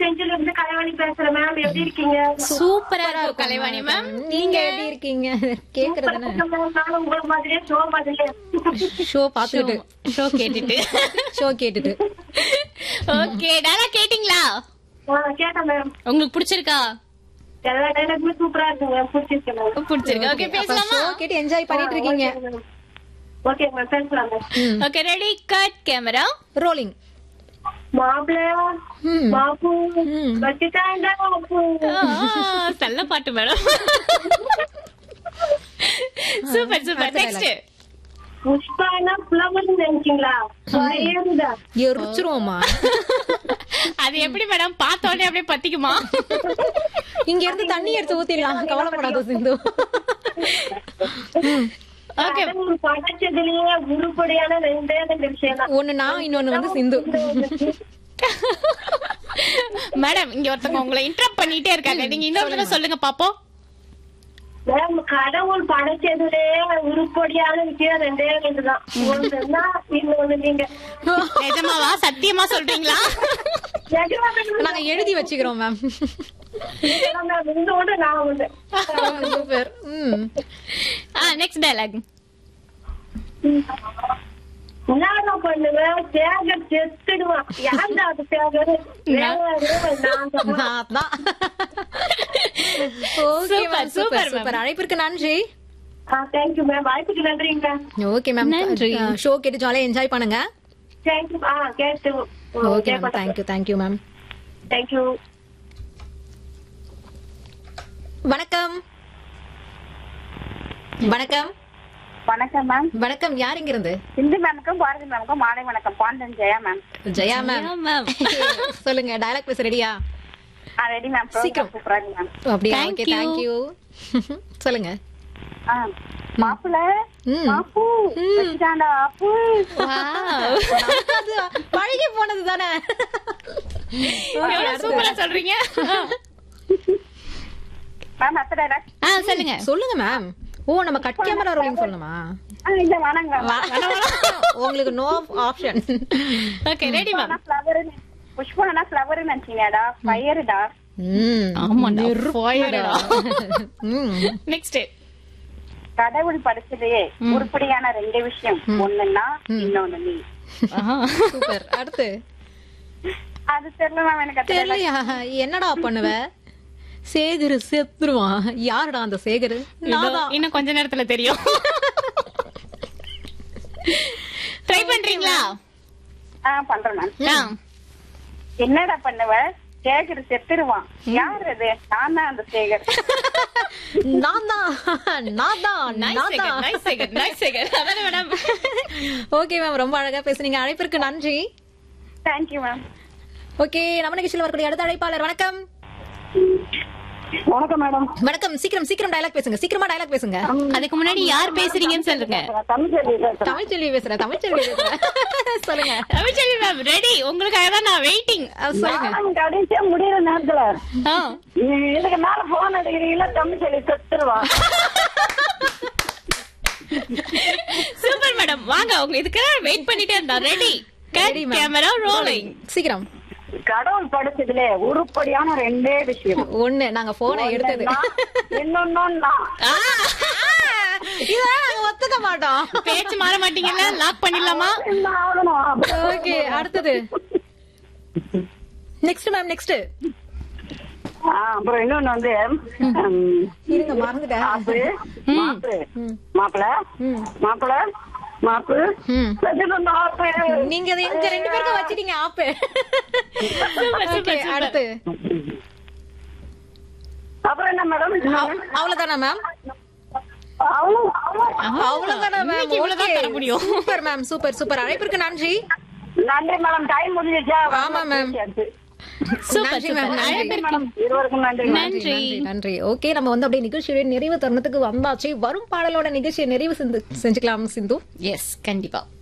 செஞ்சில இருந்து கலைவாணி பேசுறேன் மேம் எப்படி இருக்கீங்க சூப்பரா இருக்கும் கலைவாணி மேம் நீங்க எப்படி இருக்கீங்க கேக்குறதுன்னு நானும் உங்களை மாதிரியே ஷோ மாதிரியே ஷோ பாத்துட்டு ஷோ கேட்டுட்டு ஷோ கேட்டுட்டு ஓகே டாலா கேட்டிங்களா ஆ, கேட்டேன் மேம் உங்களுக்கு பிடிச்சிருக்கா எல்லா டைலாக்குமே சூப்பரா இருக்கு மேம் பிடிச்சிருக்கு மேம் பிடிச்சிருக்கு ஓகே பேசலாமா ஷோ கேட்டு என்ஜாய் பண்ணிட்டு இருக்கீங்க ஓகே மேம் பேசலாம் ma'am okay ready cut camera rolling மாப்பிள்ள ம். மாப்பு ம். வச்சுட்டாண்டா மாப்பு நல்ல பாட்டு மேடம் சூப்பர் சூப்பர் அடுத்த நெக்ஸ்ட் புஷ்பானா புலவர் நினைச்சீங்களா பயந்துடா எரிச்சிருவோமா அது எப்படி மேடம் பார்த்த உடனே அப்படியே பத்திக்குமா இங்க இருந்து தண்ணி எடுத்து ஊத்திடலாம் கவலைப்படாத சிந்து ஓகே கடவுள் படைச்சதுலயே உருப்படியான ரெண்டே ரெண்டு விஷயம் தான் ஒண்ணு நான் இன்னொன்னு வந்து சிந்து மேடம் இங்க ஒருத்தவங்க உங்களை இன்டரப்ட் பண்ணிட்டே இருக்காங்க நீங்க இன்னொரு தடவை சொல்லுங்க பாப்போம் மேம் கடவுள் படைச்சதுலயே உருப்படியான விஷயம் ரெண்டே ரெண்டு தான் ஒண்ணுன்னா இன்னொன்னு நீங்க நிஜமாவா சத்தியமா சொல்றீங்களா நிஜமா நாங்க எழுதி வச்சுக்கிறோம் மேம் நிஜமா மேம் இந்த ஒன்று நான் ஒண்ணு சூப்பர் ம் ஆ நெக்ஸ்ட் டயலாக் என்ன பண்ணுவேன் சேகர் செத்துடுவான் யாருடா அது சேகர் வேற நான் தான். நான் தான் okay Super, ma'am super, super ma'am. Super அழைப்பிற்கு நன்றி ஆ தேங்க்யூ மேம் வாய்ப்புக்கு நன்றிங்க ஓகே மேம் நன்றி. ஷோ கேட்டு ஜாலியா என்ஜாய் பண்ணுங்க தேங்க்யூ ஆ கேட்டு okay ma'am thank you thank you ma'am thank you வணக்கம் வணக்கம் வணக்கம் மேம் வணக்கம் யார் இங்க இருந்து சிந்து மேமுக்கும் பாரதி மேமுக்கும் மாலை வணக்கம் பாண்டன் Jaya ma'am Jaya ma'am ma'am சொல்லுங்க டயலாக் பேச ரெடியா ஆ ரெடி மேம் சீக்கிரம். சூப்பரா இருக்கு மேம் அப்படியா Thank ஓகே you. தேங்க்யூ சொல்லுங்க ஆ மாப்பிள்ள ம். மாப்பு வச்சுட்டாண்டா ஆப்பு அது பழகி போனது தானே சூப்பரா சொல்றீங்க மேம் அத்த டைலாக் ஆ சொல்லுங்க சொல்லுங்க மேம் ஓ நம்ம கட் கேமரா ரோலிங் சொல்லணுமா ஆ இல்ல வணங்க மேம் உங்களுக்கு no option okay ready ma'am flower புஷ்பனா ஃப்ளவர் நினைச்சீங்கடா ஃபயர்டா ம் ஆமாடா ஃபயர்டா ம் நெக்ஸ்ட் கடவுள் படைச்சதையே உருப்படியான ரெண்டு விஷயம் ஒண்ணுன்னா இன்னொன்னு நீ சூப்பர் அடுத்து அது தெரியல மேம் எனக்கு அத்த dialogue. தெரியலையா என்னடா பண்ணுவ சேகரு செத்துருவான் யாருடா அந்த சேகரு நான் தான் இன்னும் கொஞ்ச நேரத்துல தெரியும் ட்ரை பண்றீங்களா ஆ பண்றேன் மேம் ஆ. என்னடா பண்ணுவ சேகர் செத்துருவான் யார் அது நான் தான் அந்த சேகர் நான் தான் நான் தான் Nice நான் second, தான் nice second, nice second. அதானே மேடம் ஓகே மேம் ரொம்ப அழகா பேசுனீங்க அழைப்பிற்கு நன்றி தேங்க்யூ மேம் ஓகே நம்ம நிகழ்ச்சியில் வரக்கூடிய அடுத்த அழைப்பாளர் வணக்கம் வணக்கம் மேடம் வணக்கம் சீக்கிரம் சீக்கிரம் டயலாக் பேசுங்க சீக்கிரமா டயலாக் பேசுங்க அதுக்கு முன்னாடி யார் பேசுறீங்கன்னு சொல்லுங்க தமிழ்ச்செல்வி பேசுறேன் தமிழ்ச்செல்வி பேசுறேன் தமிழ்ச்செல்வி பேசுறேன் சொல்லுங்க தமிழ்ச்செல்வி மேம் ரெடி உங்களுக்காக தான் நான் வெயிட்டிங் அஹ் சொல்லுங்க நானும் கடைசியா முடியிற நேரத்துல ஆ நீ இதுக்கு மேல போன் அடிக்கிறீங்களா தமிழ்ச்செல்வி செத்துருவா சூப்பர் மேடம் வாங்க உங்க இதுக்கு வெயிட் பண்ணிட்டே இருந்தா ready cut Ready, ma'am. Camera rolling சீக்கிரம் கடவுள் படைச்சதுல உருப்படியான ரெண்டே விஷயம் ஒண்ணு நாங்க போனை எடுத்தது இன்னொன்னா இதெல்லாம் நாங்க ஒத்துக்க மாட்டோம் பேச்சு மாற மாட்டீங்கல்ல லாக் பண்ணிடலாமா என்ன ஆகணும் ஓகே அடுத்தது நெக்ஸ்ட் மேம் நெக்ஸ்ட் ஆ, அப்புறம் இன்னொன்னு வந்து ம், இருங்க மறந்துட்டேன் மாப்பு மாப்பு மாப்பிள மாப்பிள மாப்பு ம். செத்துட்டு ஆப்பு நீங்க அதை எங்க ரெண்டு பேருக்கும் வச்சிட்டீங்க ஆப்பு Okay, அடுத்து அப்புறம் என்ன மேடம் அவ்- அவ்வளவுதானா மேம் அவ்வளவு அவ்வளவுதானா மேம் இன்னைக்கு இவ்வளவுதான் தர முடியும். சூப்பர் மேம் சூப்பர் சூப்பர் அழைப்பிற்கு நன்றி நன்றி மேடம் டைம் முடிஞ்சிச்சா ஆமா, ma'am. சூப்பர் நன்றி மேம் சூப்பர் நன்றி மேடம் இருவருக்கும் நன்றி நன்றி நன்றி நன்றி ஓகே நம்ம வந்து அப்படியே நிகழ்ச்சியோட நிறைவு தருணத்துக்கு வந்தாச்சு வரும் பாடலோட நிகழ்ச்சியை நிறைவு செஞ்சு- செஞ்சுக்கலாம் சிந்து எஸ் கண்டிப்பா